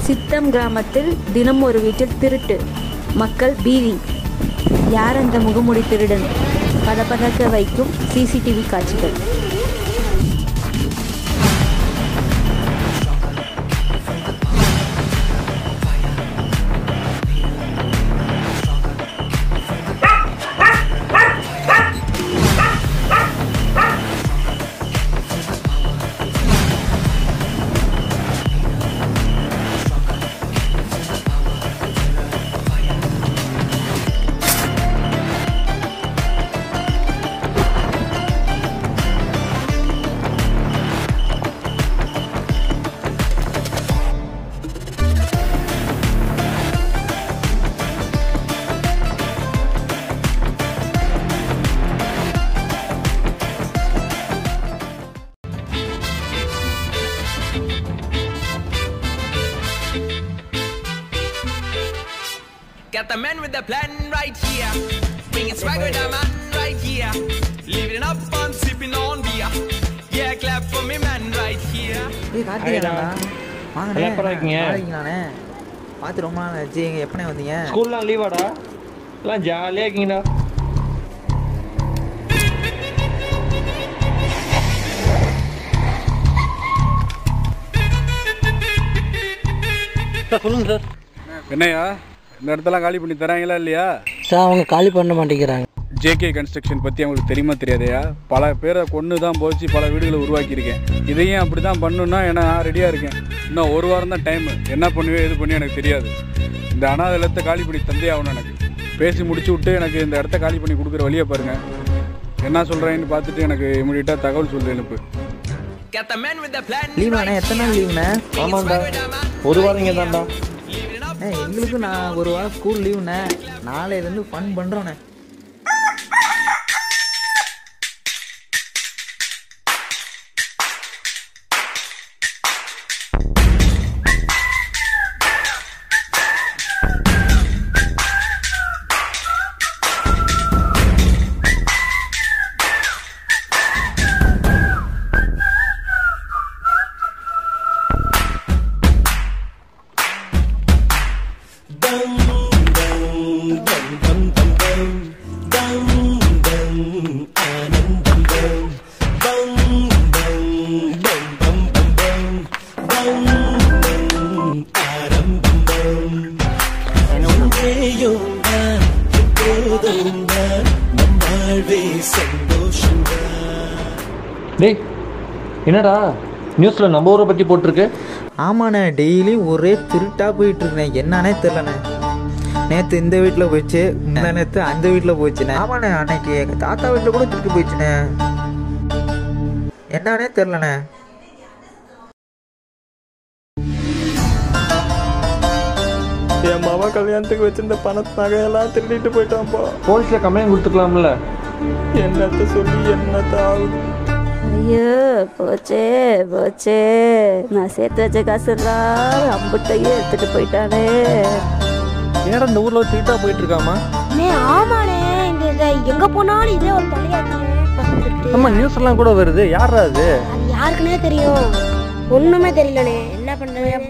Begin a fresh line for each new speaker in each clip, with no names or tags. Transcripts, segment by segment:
சித்தம் கிராமத்தில் தினம் ஒரு வீட்டில் திருட்டு மக்கள் பீதி யார் அந்த முகமுடி திருடன் பதபதக்க வைக்கும் சிசிடிவி காட்சிகள்
Got the man with the plan right here. Bringing swag with the man right here. Living up on sipping on beer. Yeah, clap for me, man, right here.
ஏய் கார்த்திகேயனா வாங்கண்ணே
எல்லாம் எப்படா இருக்கீங்க?
நல்லா இருக்கீங்களாண்ணே பார்த்து ரொம்ப நாள் ஆச்சு எங்க எப்பண்ணே வந்தீங்க
ஸ்கூல்லாம் லீவாடா எல்லாம் ஜாலியாக இருக்கீங்கடா சார் சொல்லுங்க சார்
என்னையா இந்த இடத்தெல்லாம் காலி பண்ணி தராங்களா இல்லையா
சார் அவங்க காலி பண்ண மாட்டேங்கிறாங்க
ஜேகே கன்ஸ்ட்ரக்ஷன் பற்றி அவங்களுக்கு தெரியுமா தெரியாதையா பல பேரை கொன்று தான் போச்சு பல வீடுகளை உருவாக்கியிருக்கேன் இதையும் அப்படி தான் பண்ணணுன்னா ஏன்னா நான் ரெடியாக இருக்கேன் இன்னும் ஒரு வாரம் தான் டைமு என்ன பண்ணுவே எது பண்ணி எனக்கு தெரியாது இந்த அனாதை இல்லத்தை காலி பண்ணி தந்தே ஆகணும் எனக்கு பேசி முடிச்சு விட்டு எனக்கு இந்த இடத்த காலி பண்ணி கொடுக்குற வழியை பாருங்கள் என்ன சொல்கிறேன்னு பார்த்துட்டு எனக்கு இமீடியட்டாக தகவல் சொல்லு எனக்கு
Got the man with the plan
லீவாண்ணே எத்தனை நாள் லீவுண்ணே
ஆமாண்டா ஒரு வாரம் இங்கே தான்டா
அண்ணே எங்களுக்கு நான் ஒரு வாரம் ஸ்கூல் லீவுண்ணே நாளையிலேருந்து ஃபன் பண்ணுறோண்ணே
டேய் என்னடா நியூஸில் நம்ம ஊரை பற்றி போட்டிருக்கு
ஆமாண்ணே டெய்லி ஒரே திருட்டா போயிட்டு இருக்கேன் என்னன்னே தெரிலண்ணே நேற்று இந்த வீட்டில் போயிடுச்சு இந்த நேற்று அந்த வீட்டில் போச்சுண்ணே ஆமாண்ணே அன்னைக்கு எங்கள் தாத்தா வீட்டில் கூட திருட்டு போயிடுச்சுண்ணே என்னன்னே தெரிலண்ணே
என் மாமா கல்யாணத்துக்கு வச்சிருந்த பணத்து நகையெல்லாம் திருடிட்டு போயிட்டான்ப்பா
போலீஸில் கம்ப்ளைண்ட் கொடுத்துக்கலாம்ல
என்னத்த சொல்லி என்னத்த ஆகுது
ஐயோ போச்சே போச்சே நான் சேர்த்து வச்ச காசுலாம் அம்புட்டையே எடுத்துட்டு போயிட்டானே
நேரம் இந்த ஊரில் திருட்டா போயிட்டு இருக்காமா
அண்ணே ஆமாண்ணே இங்க இத எங்க போனாலும் இதே ஒரு தலையாட்டியே
ஆமா நியூஸ் எல்லாம் கூட வருது யாரா அது
அது யாருக்குன்னே தெரியும் ஒண்ணுமே தெரியலண்ணே என்ன பண்றது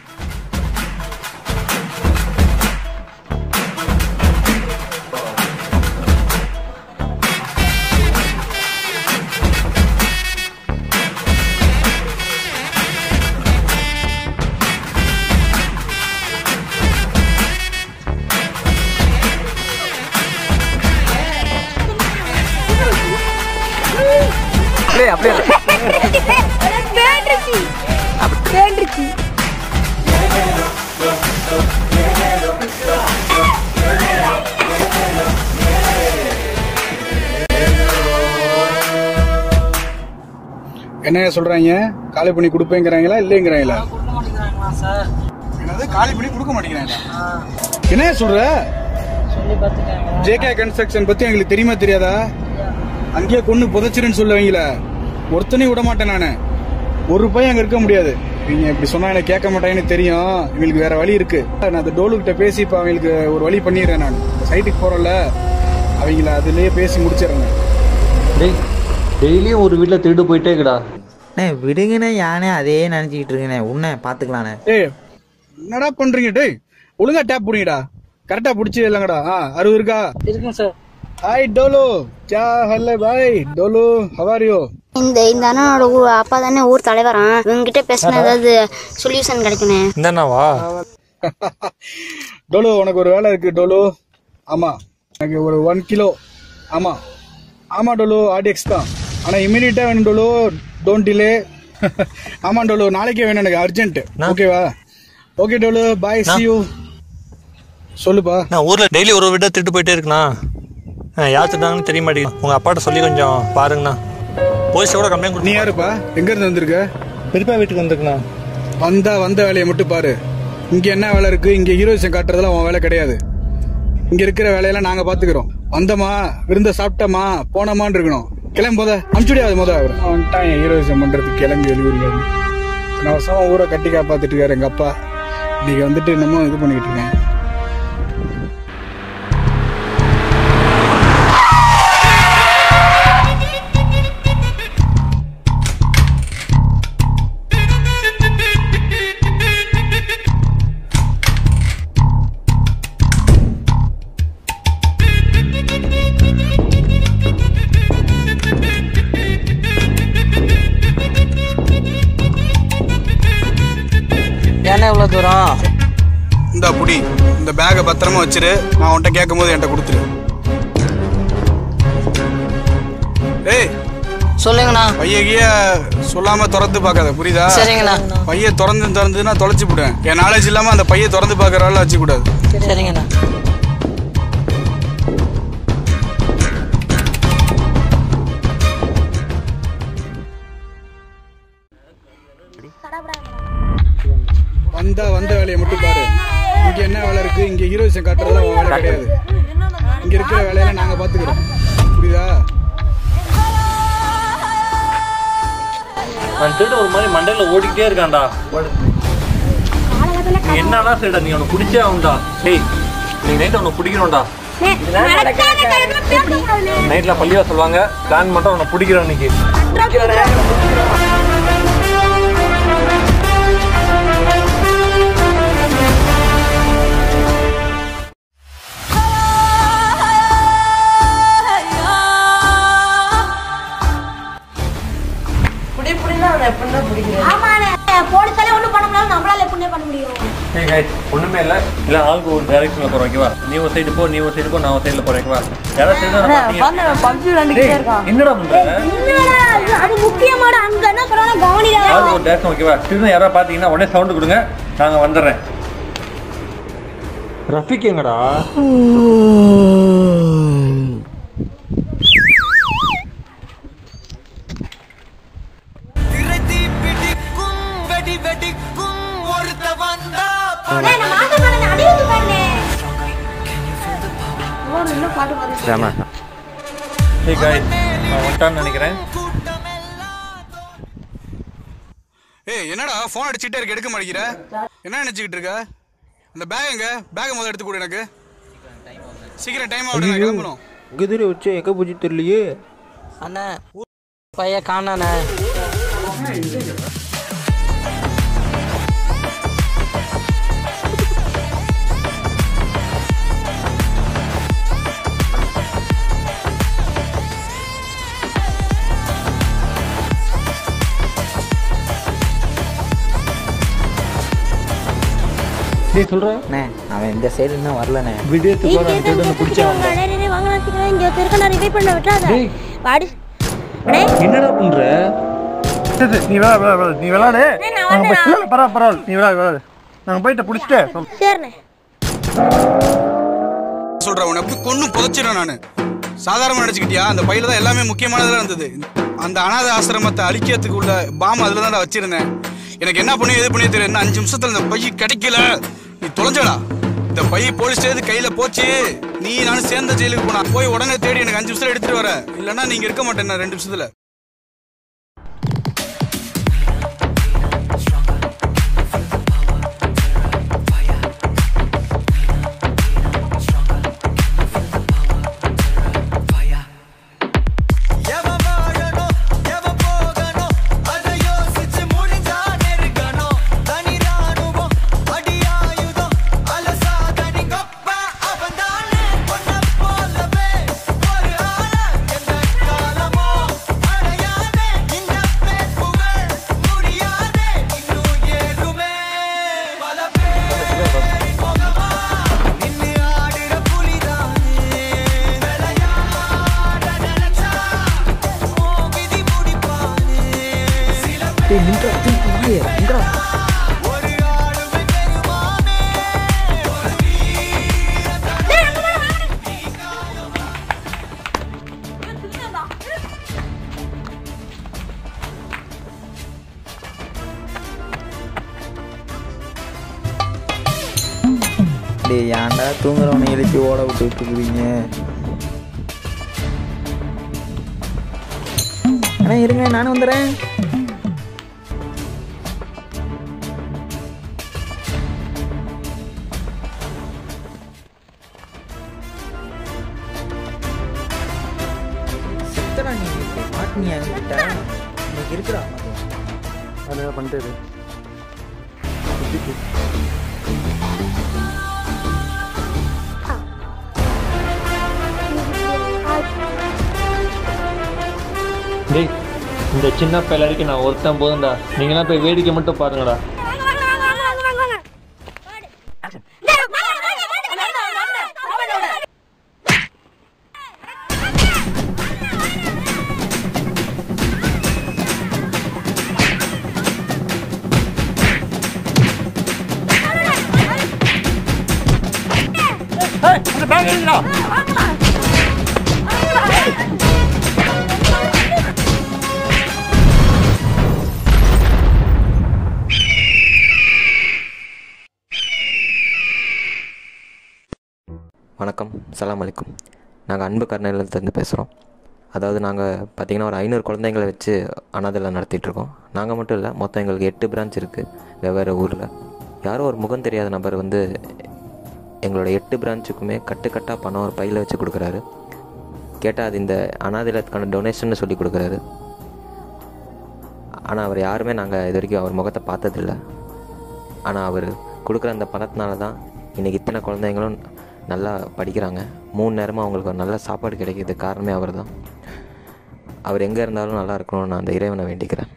என்ன சொல்கிறாங்க காலி பண்ணி கொடுப்பேங்கிறாங்களா இல்லைங்கிறாங்களா என்னது காலி பண்ணி கொடுக்க மாட்டேங்கிறாங்களா என்ன சொல்ற ஜேகே கன்ஸ்ட்ரக்ஷன் பத்தி எங்களுக்கு தெரியுமா தெரியாதா அங்கேயே கொண்டு புதைச்சிருன்னு சொல்லுவீங்களே ஒருத்தனையும் விட மாட்டேன் நானு ஒரு பையன் அங்க இருக்க முடியாது நீங்க இப்படி சொன்னா எனக்கு கேட்க மாட்டாங்கன்னு தெரியும் எங்களுக்கு வேற வழி இருக்கு நான் அந்த டோலு கிட்ட பேசி இப்ப அவங்களுக்கு ஒரு வழி பண்ணிடுறேன் நான் சைட்டுக்கு போறேன்ல அவங்கள அதுலயே பேசி முடிச்சிடுறேன்
டேய் டெய்லியும் ஒரு வீட்டில் திருடு போயிட்டே இருக்கடா
அண்ணே விடுங்கண்ணே யானே அதே நினச்சிக்கிட்டு இருக்கேண்ணே உன்னை பார்த்துக்கலாண்ணே
ஏய் என்னடா பண்றீங்க டேய் ஒழுங்கா டேப் புடிங்கடா கரெக்டா புடிச்சு இல்லங்கடா ஆ அறுபது இருக்கா
இருக்குங்க சார்
ஹாய் டோலோ கயா ஹல்லே பாய் டோலோ ஹவாரியோ
இந்த இந்த அண்ணனோட ஊர் அப்பா தானே ஊர் தலைவரான் இவங்ககிட்ட பேசினா ஏதாவது சொல்யூஷன் கிடைக்குமே
என்னண்ணாவா
டோலோ உனக்கு ஒரு வேலை இருக்கு டோலோ ஆமா எனக்கு ஒரு ஒன் கிலோ ஆமா ஆமா டோலோ ஆர்டிஎக்ஸ் தான் ஆனா இமீடியட்டா வேணும் டோலோ டோன்ட் டிலே ஆமா டோலோ நாளைக்கே வேணும் எனக்கு அர்ஜென்ட் ஓகேவா ஓகே டோலோ பாய் சி யூ சொல்லுப்பா
நான் ஊர்ல டெய்லி ஒரு வீட்டை திட்டு போயிட்டே இருக்கண்ணா யார் திட்டாங்கன்னு தெரிய மாட்டேங்குது உங்க அப்பாட்ட சொல்லி கொஞ்சம் பாருங்கண்ணா போலீஸ் கூட கம்ப்ளைண்ட்
நீ
கொடுத்து
யாருப்பா எங்க இருந்து வந்திருக்க
பெரியப்பா வீட்டுக்கு வந்திருக்கண்ணா
வந்தா வந்த வேலையை மட்டும் பாரு இங்க என்ன வேலை இருக்கு இங்க ஹீரோயிசம் காட்டுறதுலாம் உன் வேலை கிடையாது இங்க இருக்கிற வேலையெல்லாம் நாங்க பாத்துக்கிறோம் வந்தமா விருந்த சாப்பிட்டமா போனமான்னு இருக்கணும் கிளம்பு முத அமுச்சுடியாது முத அவர் வந்துட்டான் என் ஹீரோயிசம் பண்றதுக்கு கிளம்பி வெளியூர்ல இருந்து நான் வருஷமா ஊரை கட்டி காப்பாத்திட்டு இருக்காரு எங்க அப்பா இன்னைக்கு வந்துட்டு இன்னமும் இது பண்ணிக்கிட்டு இருக்கேன்
ஏன்னா இவ்வளோ தூரம்
இந்த புடி இந்த பேக்கை பத்திரமா வச்சிரு நான் உன்கிட்ட கேட்கும் போது என்கிட்ட கொடுத்துரு ஏய்
சொல்லுங்கண்ணா
பையகிய சொல்லாம திறந்து பார்க்காத புரியுதா
சரிங்கண்ணா
பைய திறந்து திறந்துன்னா தொலைச்சு விடுவேன் என் நாலேஜ் இல்லாம அந்த பைய திறந்து பார்க்கற ஆள வச்சு கூடாது
சரிங்கண்ணா
வந்தா வந்த வேலையை மட்டும் பாரு இங்க என்ன வேலை இருக்கு இங்க ஹீரோயிசம் காட்டுறதுலாம் உன் வேலை கிடையாது இங்க இருக்கிற வேலையெல்லாம் நாங்க பாத்துக்கிறோம் புரியுதா
நான் திருட ஒரு மாதிரி மண்டையில ஓடிக்கிட்டே இருக்கான்டா நீ என்னன்னா சரிடா நீ அவனை பிடிச்சே ஆகும்டா டேய் நீ நைட் அவனை பிடிக்கணும்டா நைட்ல பள்ளியா சொல்லுவாங்க பிளான் மட்டும் அவனை பிடிக்கிறோம் இன்னைக்கு
புடி புடினா அவனை எப்படின்னா பிடிக்கிறேன்
ஆமாண்ணே போலீஸாலே ஒன்றும் பண்ண முடியாது நம்மளால எப்படிண்ணே பண்ண முடியும்
ஏய் guys, ஒண்ணுமே இல்ல இல்ல ஆளுக்கு ஒரு டைரக்ஷன்ல போறோம் ஓகேவா நீ ஒரு சைடு போ நீ ஒரு சைடு போ நான் ஒரு சைடுல போறேன் ஓகேவா யாராவது தெரிஞ்சா நான் பாத்தீங்க
பப்ஜி விளாண்டுக்கிட்டே இருக்கான்
என்னடா பண்ற
என்னடா இது? அது முக்கியமான அங்க என்ன சொல்றாங்க கவனிடா
ஆளுக்கு ஒரு டேரக்ஷன் ஓகேவா திரும்ப யாராவது பாத்தீங்கன்னா உடனே சவுண்ட் கொடுங்க நாங்க வந்துடுறேன் ரஃபிக் எங்கடா
திரைத்தி பிடிக்கும் வெடி வெடிக்கும் ஒருத்த வந்தா
அண்ணே, நான் மாத்த மாட்டேன் அடி வந்து பாருண்ணே ஓ, இன்னும் பாட்டு பாரு
ஹே காய்ஸ் நான் வந்துட்டான்னு நினைக்கிறேன்
ஏய் என்னடா ஃபோன் அடிச்சிட்டே இருக்க எடுக்க மாட்டேங்கிற என்ன நினைச்சுக்கிட்டு இருக்க அந்த பேக் எங்க பேக் முதல்ல எடுத்து கொடு எனக்கு சீக்கிரம் டைம் ஆகுது நான் கிளம்பணும்
குதிரை வச்சு எங்கே போச்சு தெரியலையே
அண்ணா ஊர் பையன் காணாண்ணே
நீ சொல்ற
அண்ணே அவன் இந்த சைடு இன்னும் வரலண்ணே
விடியத்துக்கு வர அந்த திருடனை பிடிச்சே ஆகணும்
வாங்க இங்க ஒருத்தர் நான் ரிவைவ் பண்ண விட்டுறாத வாடி அண்ணே
என்னடா பண்ற
நீ விளா விளா விளா நீ விளாடு
அண்ணே, நான்
நாங்கள்
வரேன்.
போய் பரவாயில்ல பரவாயில்ல நீ விளா விளாடு நாங்கள் போயிட்டு பிடிச்சிட்டு
சரிண்ணே
சொல்றேன் உன்னை எப்படி கொன்னு புதைச்சிடும் நானு சாதாரணமா நினைச்சுக்கிட்டியா அந்த பையில தான் எல்லாமே முக்கியமானதெல்லாம் இருந்தது அந்த அனாதை ஆசிரமத்தை அழிக்கிறதுக்கு உள்ள பாம் அதுல தான் வச்சிருந்தேன் எனக்கு என்ன பண்ணி எது பண்ணி தெரியும் இன்னும் அஞ்சு நிமிஷத்துல இந்த பை கிடைக்கல நீ தொலைஞ்சடா இந்த பை போலீஸ் ஸ்டேஷன் கையில போச்சு நீ நானும் சேர்ந்த ஜெயிலுக்கு போனா போய் உடனே தேடி எனக்கு அஞ்சு நிமிஷத்துல எடுத்துட்டு வர இல்லைன்னா நீங்க இருக்க மாட்டேன் நான் ரெண்டு நிமிஷத்துல
எவன் வாழணும் எவன் போகணும் அதை யோசிச்சு முடிஞ்சா நெருங்கணும் தனி ராணுவம் அடியா
டேய் நின்றா திருப்பி வாயே நின்றா டேய் ஏன்டா தூங்குறவனை எழுப்பி ஓட விட்டு விட்டுருக்குறீங்க அண்ணா இருங்க நானும் வந்துடுறேன் செத்தடா நீ மாட்டினியா என்கிட்ட இன்னைக்கு இருக்குடா
அது பண்ணிட்டு இரு.
டேய் இந்த சின்ன பிள்ளைக்கு நான் ஒருத்தன் போதும்டா நீங்களாம் போய் வேடிக்கை மட்டும் பாருங்கடா
வணக்கம் சலாம் அலைக்கும் நாங்கள் அன்பு கருணையிலேருந்து பேசுகிறோம் அதாவது நாங்கள் பார்த்தீங்கன்னா ஒரு ஐநூறு குழந்தைங்களை வச்சு அனாதையில் நடத்திட்டுருக்கோம் நாங்கள் மட்டும் இல்லை மொத்தம் எங்களுக்கு எட்டு பிரான்ச் இருக்குது வெவ்வேறு ஊரில் யாரோ ஒரு முகம் தெரியாத நபர் வந்து எங்களோட எட்டு பிரான்ச்சுக்குமே கட்டுக்கட்டாக பணம் ஒரு பையில் வச்சு கொடுக்குறாரு கேட்டால் அது இந்த அனாதைலத்துக்கான டொனேஷன் சொல்லி கொடுக்குறாரு ஆனால் அவர் யாருமே நாங்கள் இது வரைக்கும் அவர் முகத்தை பார்த்ததில்ல ஆனால் அவர் கொடுக்குற அந்த பணத்தினால தான் இன்றைக்கி இத்தனை குழந்தைங்களும் நல்லா படிக்கிறாங்க மூணு நேரமாக அவங்களுக்கு ஒரு நல்ல சாப்பாடு கிடைக்கிது காரணமே அவர் தான் அவர் எங்கே இருந்தாலும் நல்லா இருக்கணும்னு நான் அந்த இறைவனை வேண்டிக்கிறேன்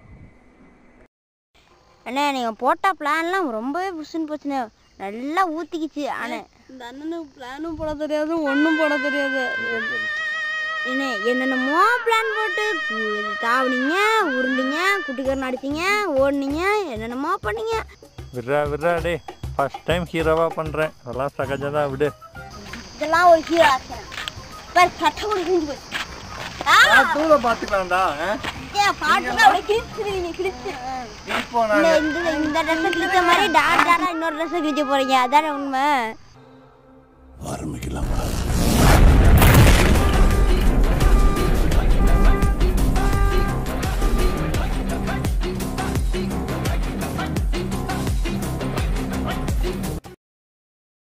அண்ணே நீங்கள் போட்ட பிளான்லாம் ரொம்பவே புஷுன்னு போச்சுண்ணே நல்லா ஊற்றிக்கிச்சு அண்ணே
இந்த அண்ணனுக்கு பிளானும் போட தெரியாது ஒன்றும் போட தெரியாது
என்ன என்னென்னமோ பிளான் போட்டு கு- தாவுனீங்க உருண்டிங்க குட்டிக்கரன் அடிச்சிங்க ஓடுனீங்க என்னென்னமோ பண்ணீங்க
விட்றா விட்றா டே ஃபர்ஸ்ட் டைம் ஹீரோவாக பண்ணுறேன் அதெல்லாம் சகஜம் தான் விடு
இதெல்லாம் ஒரு ஹீரோ ஆசனம் பாரு சட்டை கூட கிழிஞ்சு போச்சு ஆ,
தூளை பார்த்துக்கலாம்டா
ஏன் பாட்டுக்கு அப்படியே கிழிச்சிரு நீ கிழிச்சிரு இந்த இந்த இந்த ட்ரெஸ்ஸை கிழிச்ச மாதிரி டாட் டாடா இன்னொரு ட்ரெஸ்ஸை கிழிச்ச போறீங்க அதானே உண்மை
ஆரம்பிக்கலாமா